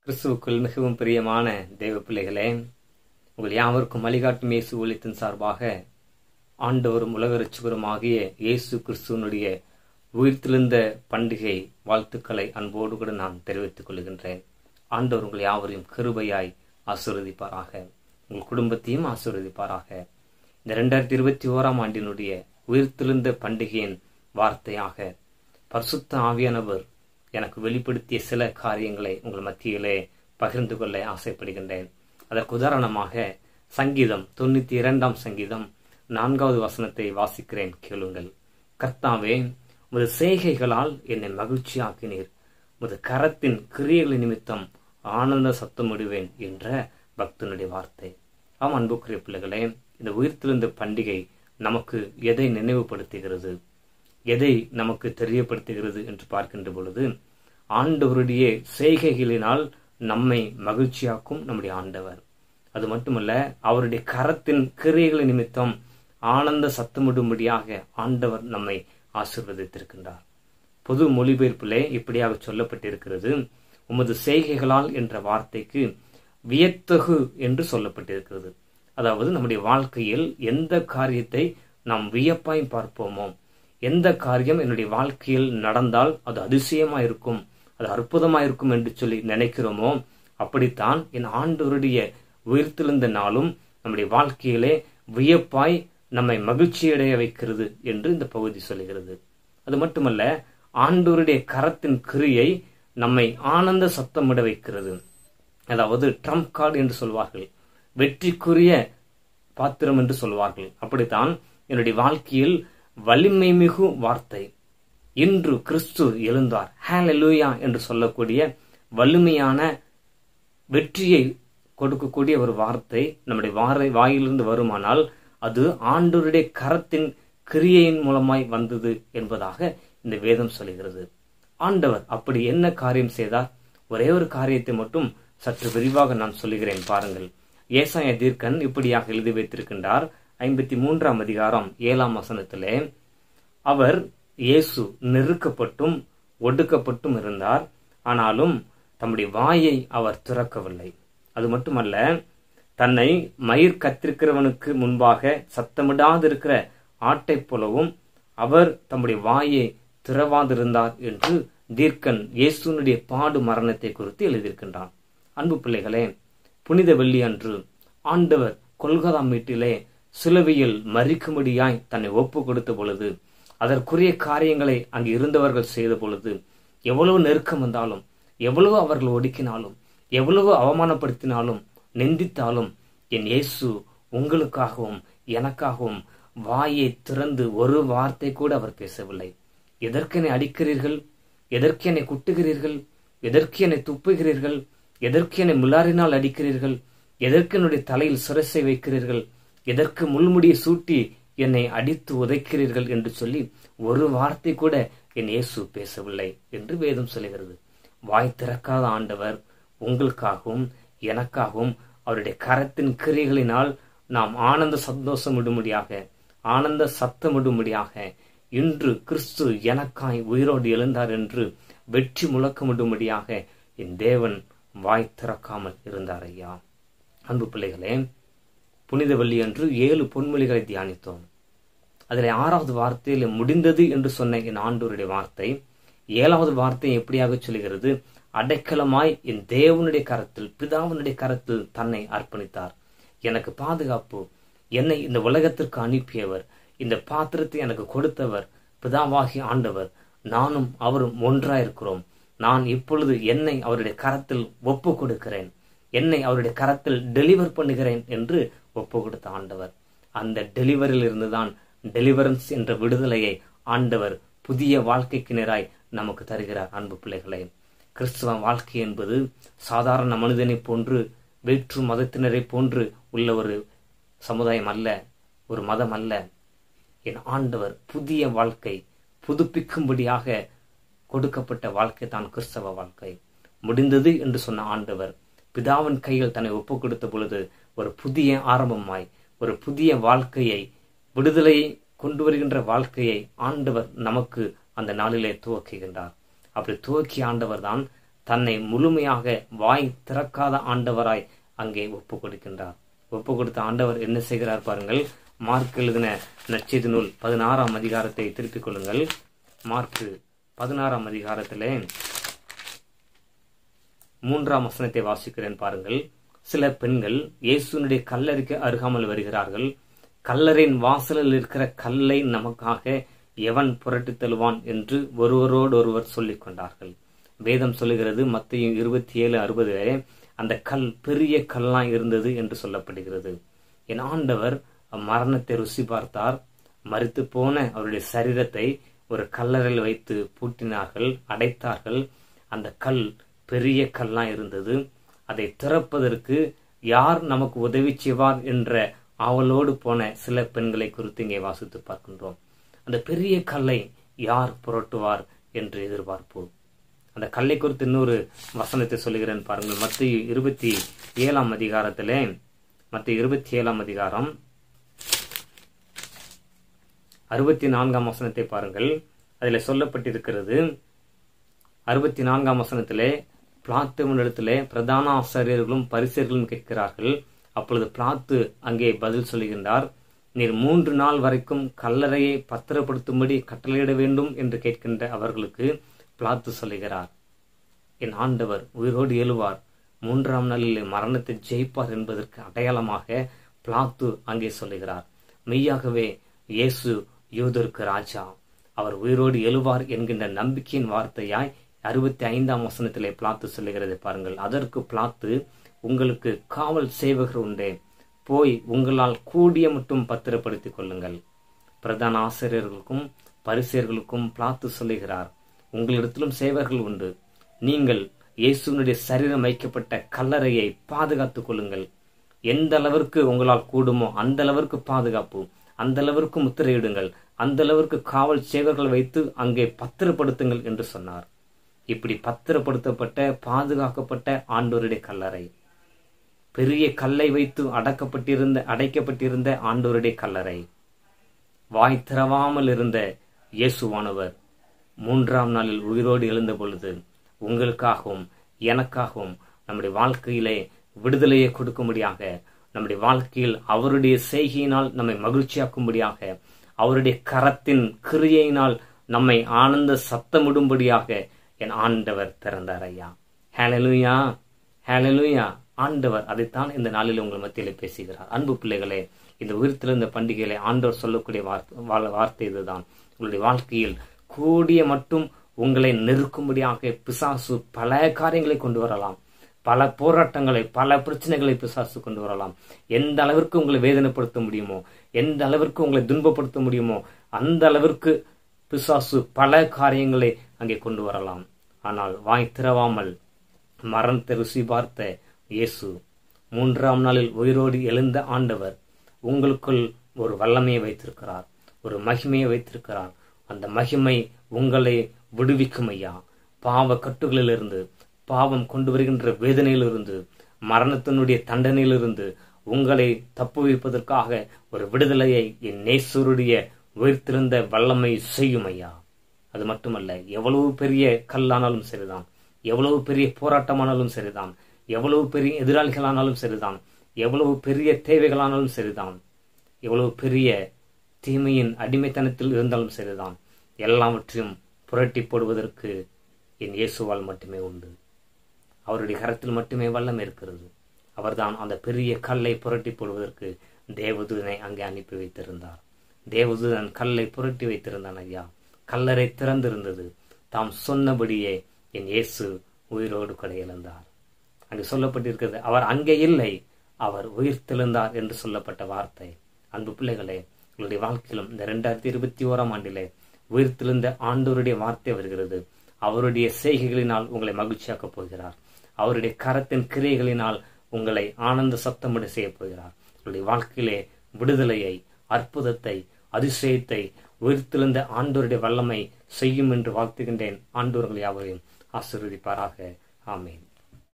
கிறிஸ்துவுக்குள் மிகவும் பிரியமான தெய்வ பிள்ளைகளே உங்கள் யாவருக்கும் வழிகாட்டும் இயேசு ஊழியத்தின் சார்பாக ஆண்டவரும் உலக ரட்சகருமாகிய இயேசு கிறிஸ்துவனுடைய உயிர்த்தெழுந்த பண்டிகை வாழ்த்துக்களை அன்போடு கூட நான் தெரிவித்துக் கொள்கின்றேன் ஆண்டவர் உங்கள் யாவரையும் கிருபையாய் ஆசீர்வதிப்பாராக உங்கள் குடும்பத்தையும் ஆசீர்வதிப்பாராக இந்த ரெண்டாயிரத்தி இருபத்தி ஓராம் ஆண்டினுடைய உயிர்த்தெழுந்த பண்டிகையின் வார்த்தையாக பரிசுத்த ஆவியானவர் எனக்கு வெளிப்படுத்திய சில காரியங்களை உங்கள் மத்தியிலே பகிர்ந்து கொள்ள ஆசைப்படுகின்றேன் அதற்கு உதாரணமாக சங்கீதம் தொண்ணூத்தி இரண்டாம் சங்கீதம் நான்காவது வசனத்தை வாசிக்கிறேன் கேளுங்கள் கர்த்தாவே உமது செய்கைகளால் என்னை மகிழ்ச்சியாக்கினீர் உமது கரத்தின் கிரியைகள் நிமித்தம் ஆனந்த சத்தமிடுவேன் என்ற பக்தனுடைய வார்த்தை ஆம் அன்புக்குரிய பிள்ளைகளே இந்த உயிர்த்தெழுந்த பண்டிகை நமக்கு எதை நினைவுபடுத்துகிறது எதை நமக்கு தெரியப்படுத்துகிறது என்று பார்க்கின்ற பொழுது ஆண்டவருடைய செய்கைகளினால் நம்மை மகிழ்ச்சியாக்கும் நம்முடைய ஆண்டவர் அது மட்டுமல்ல அவருடைய கரத்தின் கிரியைகள் நிமித்தம் ஆனந்த சத்தமிடும்படியாக ஆண்டவர் நம்மை ஆசிர்வதித்திருக்கின்றார் பொது மொழிபெயர்ப்பிலே இப்படியாக சொல்லப்பட்டிருக்கிறது உமது செய்கைகளால் என்ற வார்த்தைக்கு வியத்தகு என்று சொல்லப்பட்டிருக்கிறது அதாவது நம்முடைய வாழ்க்கையில் எந்த காரியத்தை நாம் வியப்பாய் பார்ப்போமோ எந்த காரியம் என்னுடைய வாழ்க்கையில் நடந்தால் அது அதிசயமா இருக்கும் அது அற்புதமா இருக்கும் என்று சொல்லி நினைக்கிறோமோ அப்படித்தான் என் ஆண்டவருடைய உயிர்த்தெழுந்த நாளும் நம்முடைய வாழ்க்கையிலே வியப்பாய் நம்மை மகிழ்ச்சியடைய வைக்கிறது என்று இந்த பகுதி சொல்லுகிறது அது மட்டுமல்ல ஆண்டவருடைய கரத்தின் கிரியை நம்மை ஆனந்த சத்தமிட வைக்கிறது அதாவது ட்ரம்ப் கார்டு என்று சொல்வார்கள் வெற்றிக்குரிய பாத்திரம் என்று சொல்வார்கள் அப்படித்தான் என்னுடைய வாழ்க்கையில் வலிமை மிகு வார்த்தை இன்று கிறிஸ்து எழுந்தார் ஹேலூயா என்று சொல்லக்கூடிய வலிமையான வெற்றியை கொடுக்கக்கூடிய ஒரு வார்த்தை நம்முடைய வாரை வாயிலிருந்து வருமானால் அது ஆண்டவருடைய கரத்தின் கிரியையின் மூலமாய் வந்தது என்பதாக இந்த வேதம் சொல்கிறது ஆண்டவர் அப்படி என்ன காரியம் செய்தார் ஒரே ஒரு காரியத்தை மட்டும் சற்று விரிவாக நான் சொல்லுகிறேன் பாருங்கள் ஏசாய தீர்க்கன் இப்படியாக எழுதி வைத்திருக்கின்றார் ஐம்பத்தி மூன்றாம் அதிகாரம் ஏழாம் வசனத்திலே அவர் இயேசு நெருக்கப்பட்டும் ஒடுக்கப்பட்டும் இருந்தார் ஆனாலும் தம்முடைய வாயை அவர் திறக்கவில்லை அது மட்டுமல்ல தன்னை மயிர் கத்திருக்கிறவனுக்கு முன்பாக சத்தமிடாதிருக்கிற ஆட்டை போலவும் அவர் தம்முடைய வாயை திறவாதிருந்தார் என்று தீர்க்கன் இயேசுனுடைய பாடு மரணத்தை குறித்து எழுதியிருக்கின்றான் அன்பு பிள்ளைகளே புனித வெள்ளி அன்று ஆண்டவர் கொல்கதா மீட்டிலே சிலுவையில் மறிக்கும்படியாய் தன்னை ஒப்பு கொடுத்த பொழுது அதற்குரிய காரியங்களை அங்கு இருந்தவர்கள் செய்த பொழுது எவ்வளவு நெருக்கம் வந்தாலும் எவ்வளவு அவர்கள் ஒடுக்கினாலும் எவ்வளவு அவமானப்படுத்தினாலும் நிந்தித்தாலும் என் இயேசு உங்களுக்காகவும் எனக்காகவும் வாயை திறந்து ஒரு வார்த்தை கூட அவர் பேசவில்லை எதற்கெனை அடிக்கிறீர்கள் எதற்கு என்னை குட்டுகிறீர்கள் எதற்கு என்னை துப்புகிறீர்கள் எதற்கு என்னை முள்ளாரினால் அடிக்கிறீர்கள் எதற்கு என்னுடைய தலையில் சிரசை வைக்கிறீர்கள் எதற்கு முள்முடியை சூட்டி என்னை அடித்து உதைக்கிறீர்கள் என்று சொல்லி ஒரு வார்த்தை கூட என் இயேசு பேசவில்லை என்று வேதம் சொல்லுகிறது வாய் திறக்காத ஆண்டவர் உங்களுக்காகவும் எனக்காகவும் அவருடைய கரத்தின் கிரைகளினால் நாம் ஆனந்த சந்தோஷம் விடும்படியாக ஆனந்த சத்தம் விடும்படியாக இன்று கிறிஸ்து எனக்காய் உயிரோடு எழுந்தார் என்று வெற்றி முழக்கமிடும்படியாக என் தேவன் வாய் திறக்காமல் இருந்தார் ஐயா அன்பு பிள்ளைகளே புனித வெள்ளி அன்று ஏழு பொன்மொழிகளை தியானித்தோம் அதில் ஆறாவது வார்த்தையில் முடிந்தது என்று சொன்ன என் ஆண்டோருடைய வார்த்தை ஏழாவது வார்த்தை எப்படியாக சொல்கிறது அடைக்கலமாய் என் தேவனுடைய கரத்தில் பிதாவனுடைய கரத்தில் தன்னை அர்ப்பணித்தார் எனக்கு பாதுகாப்பு என்னை இந்த உலகத்திற்கு அனுப்பியவர் இந்த பாத்திரத்தை எனக்கு கொடுத்தவர் பிதாவாகி ஆண்டவர் நானும் அவரும் ஒன்றாயிருக்கிறோம் நான் இப்பொழுது என்னை அவருடைய கரத்தில் ஒப்பு கொடுக்கிறேன் என்னை அவருடைய கரத்தில் டெலிவர் பண்ணுகிறேன் என்று ஒப்பு கொடுத்த ஆண்டவர் அந்த டெலிவரில் இருந்துதான் டெலிவரன்ஸ் என்ற விடுதலையை ஆண்டவர் புதிய வாழ்க்கைக்கு நேராய் நமக்கு தருகிறார் அன்பு பிள்ளைகளே கிறிஸ்துவ வாழ்க்கை என்பது சாதாரண மனிதனை போன்று வேற்று மதத்தினரை போன்று உள்ள ஒரு சமுதாயம் அல்ல ஒரு மதம் அல்ல என் ஆண்டவர் புதிய வாழ்க்கை புதுப்பிக்கும்படியாக கொடுக்கப்பட்ட வாழ்க்கை தான் கிறிஸ்தவ வாழ்க்கை முடிந்தது என்று சொன்ன ஆண்டவர் பிதாவின் கையில் தன்னை ஒப்பு கொடுத்த பொழுது ஒரு புதிய ஆரம்பமாய் ஒரு புதிய வாழ்க்கையை விடுதலையை கொண்டு வருகின்ற வாழ்க்கையை ஆண்டவர் நமக்கு அந்த நாளிலே துவக்குகின்றார் அப்படி துவக்கிய ஆண்டவர் தான் தன்னை முழுமையாக வாய் திறக்காத ஆண்டவராய் அங்கே ஒப்பு கொடுக்கின்றார் ஒப்பு கொடுத்த ஆண்டவர் என்ன செய்கிறார் பாருங்கள் மார்க் எழுதின நச்செய்தி நூல் பதினாறாம் அதிகாரத்தை திருப்பிக் கொள்ளுங்கள் மார்க்கு பதினாறாம் அதிகாரத்திலே மூன்றாம் வசனத்தை வாசிக்கிறேன் பாருங்கள் சில பெண்கள் இயேசுனுடைய கல்லறைக்கு அருகாமல் வருகிறார்கள் கல்லறையின் வாசலில் இருக்கிற கல்லை நமக்காக எவன் புரட்டி தருவான் என்று ஒருவரோடு ஒருவர் சொல்லிக் கொண்டார்கள் வேதம் சொல்லுகிறது மத்திய இருபத்தி ஏழு அறுபதுல அந்த கல் பெரிய கல்லா இருந்தது என்று சொல்லப்படுகிறது என் ஆண்டவர் மரணத்தை ருசி பார்த்தார் மறித்து போன அவருடைய சரீரத்தை ஒரு கல்லறையில் வைத்து பூட்டினார்கள் அடைத்தார்கள் அந்த கல் பெரிய கல்லா இருந்தது அதை திறப்பதற்கு யார் நமக்கு உதவி செய்வார் என்ற ஆவலோடு போன சில பெண்களை குறித்து இங்கே வாசித்து பார்க்கின்றோம் அந்த பெரிய கல்லை யார் புரட்டுவார் என்று எதிர்பார்ப்போம் அந்த கல்லை குறித்து இன்னொரு வசனத்தை சொல்லுகிறேன் பாருங்கள் மத்திய இருபத்தி ஏழாம் அதிகாரத்திலே மத்திய இருபத்தி ஏழாம் அதிகாரம் அறுபத்தி நான்காம் வசனத்தை பாருங்கள் அதில் சொல்லப்பட்டிருக்கிறது அறுபத்தி நான்காம் வசனத்திலே பிளாத்துவனிடத்திலே பிரதான ஆசிரியர்களும் பரிசர்களும் கேட்கிறார்கள் அப்பொழுது பிளாத்து அங்கே பதில் சொல்லுகின்றார் நீர் மூன்று நாள் வரைக்கும் கல்லறையை பத்திரப்படுத்தும்படி கட்டளையிட வேண்டும் என்று கேட்கின்ற அவர்களுக்கு பிளாத்து சொல்லுகிறார் என் ஆண்டவர் உயிரோடு எழுவார் மூன்றாம் நாளில் மரணத்தை ஜெயிப்பார் என்பதற்கு அடையாளமாக பிளாத்து அங்கே சொல்லுகிறார் மெய்யாகவே இயேசு யூதருக்கு ராஜா அவர் உயிரோடு எழுவார் என்கின்ற நம்பிக்கையின் வார்த்தையாய் அறுபத்தி ஐந்தாம் வசனத்திலே பிளாத்து சொல்லுகிறது பாருங்கள் அதற்கு பிளாத்து உங்களுக்கு காவல் சேவகர் உண்டே போய் உங்களால் கூடிய மட்டும் பத்திரப்படுத்திக் கொள்ளுங்கள் பிரதான ஆசிரியர்களுக்கும் பரிசியர்களுக்கும் பிளாத்து சொல்லுகிறார் உங்களிடத்திலும் சேவர்கள் உண்டு நீங்கள் இயேசுனுடைய சரீரம் வைக்கப்பட்ட கல்லறையை பாதுகாத்துக் கொள்ளுங்கள் எந்த அளவிற்கு உங்களால் கூடுமோ அந்த அளவிற்கு பாதுகாப்பு அந்த அளவிற்கு முத்திரையிடுங்கள் அந்த அளவிற்கு காவல் சேவர்கள் வைத்து அங்கே பத்திரப்படுத்துங்கள் என்று சொன்னார் இப்படி பத்திரப்படுத்தப்பட்ட பாதுகாக்கப்பட்ட ஆண்டோருடைய கல்லறை பெரிய கல்லை வைத்து அடக்கப்பட்டிருந்த அடைக்கப்பட்டிருந்த ஆண்டோருடைய கல்லறை வாய் திறவாமல் இருந்த இயேசுவானவர் மூன்றாம் நாளில் உயிரோடு எழுந்த பொழுது உங்களுக்காகவும் எனக்காகவும் நம்முடைய வாழ்க்கையிலே விடுதலையை கொடுக்கும்படியாக நம்முடைய வாழ்க்கையில் அவருடைய செய்கையினால் நம்மை மகிழ்ச்சியாக்கும்படியாக அவருடைய கரத்தின் கிரியையினால் நம்மை ஆனந்த சத்தமிடும்படியாக என் ஆண்டவர் திறந்தார் ஐயா ஹேலலுயா ஹேலலுயா ஆண்டவர் அதைத்தான் இந்த நாளில் உங்கள் மத்தியிலே பேசுகிறார் அன்பு பிள்ளைகளே இந்த உயிர்த்திருந்த பண்டிகையிலே ஆண்டவர் சொல்லக்கூடிய வார்த்தை வார்த்தை இதுதான் உங்களுடைய வாழ்க்கையில் கூடிய மட்டும் உங்களை நெருக்கும்படியாக பிசாசு பல காரியங்களை கொண்டு வரலாம் பல போராட்டங்களை பல பிரச்சனைகளை பிசாசு கொண்டு வரலாம் எந்த அளவிற்கு உங்களை வேதனைப்படுத்த முடியுமோ எந்த அளவிற்கு உங்களை துன்பப்படுத்த முடியுமோ அந்த அளவிற்கு பிசாசு பல காரியங்களை அங்கே கொண்டு வரலாம் ஆனால் வாய் திறவாமல் மரணத்தை ருசி பார்த்த இயேசு மூன்றாம் நாளில் உயிரோடு எழுந்த ஆண்டவர் உங்களுக்குள் ஒரு வல்லமையை வைத்திருக்கிறார் ஒரு மகிமையை வைத்திருக்கிறார் அந்த மகிமை உங்களை விடுவிக்கும் ஐயா பாவ கட்டுகளிலிருந்து பாவம் கொண்டு வருகின்ற வேதனையிலிருந்து மரணத்தினுடைய தண்டனையிலிருந்து உங்களை தப்புவிப்பதற்காக ஒரு விடுதலையை என் நேசருடைய உயிர்த்திருந்த வல்லமை செய்யும் ஐயா அது மட்டுமல்ல எவ்வளவு பெரிய கல்லானாலும் சரிதான் எவ்வளவு பெரிய போராட்டமானாலும் சரிதான் எவ்வளவு பெரிய எதிராளிகளானாலும் சரிதான் எவ்வளவு பெரிய தேவைகளானாலும் சரிதான் எவ்வளவு பெரிய தீமையின் அடிமைத்தனத்தில் இருந்தாலும் சரிதான் எல்லாவற்றையும் புரட்டி போடுவதற்கு என் இயேசுவால் மட்டுமே உண்டு அவருடைய கரத்தில் மட்டுமே வல்லம் இருக்கிறது அவர்தான் அந்த பெரிய கல்லை புரட்டி போடுவதற்கு தேவதூதனை அங்கே அனுப்பி வைத்திருந்தார் தேவதூதன் கல்லை புரட்டி வைத்திருந்தான் ஐயா கல்லறை திறந்திருந்தது தாம் சொன்னபடியே என் இயேசு உயிரோடு கூட இழந்தார் அங்கு சொல்லப்பட்டிருக்கிறது அவர் அங்கே இல்லை அவர் உயிர் தெழுந்தார் என்று சொல்லப்பட்ட வார்த்தை அன்பு பிள்ளைகளே உங்களுடைய வாழ்க்கையிலும் இந்த ரெண்டாயிரத்தி இருபத்தி ஓராம் ஆண்டிலே உயிர் தெழுந்த ஆண்டோருடைய வார்த்தை வருகிறது அவருடைய செய்கைகளினால் உங்களை மகிழ்ச்சியாக்கப் போகிறார் அவருடைய கரத்தின் கிரியைகளினால் உங்களை ஆனந்த சத்தமிட செய்ய போகிறார் உங்களுடைய வாழ்க்கையிலே விடுதலையை அற்புதத்தை அதிசயத்தை உயிர்த்தெழுந்த ஆண்டோருடைய வல்லமை செய்யும் என்று வாழ்த்துகின்றேன் ஆண்டோர்கள் யாவரையும் ஆசீர்வதிப்பாராக ஆமேன்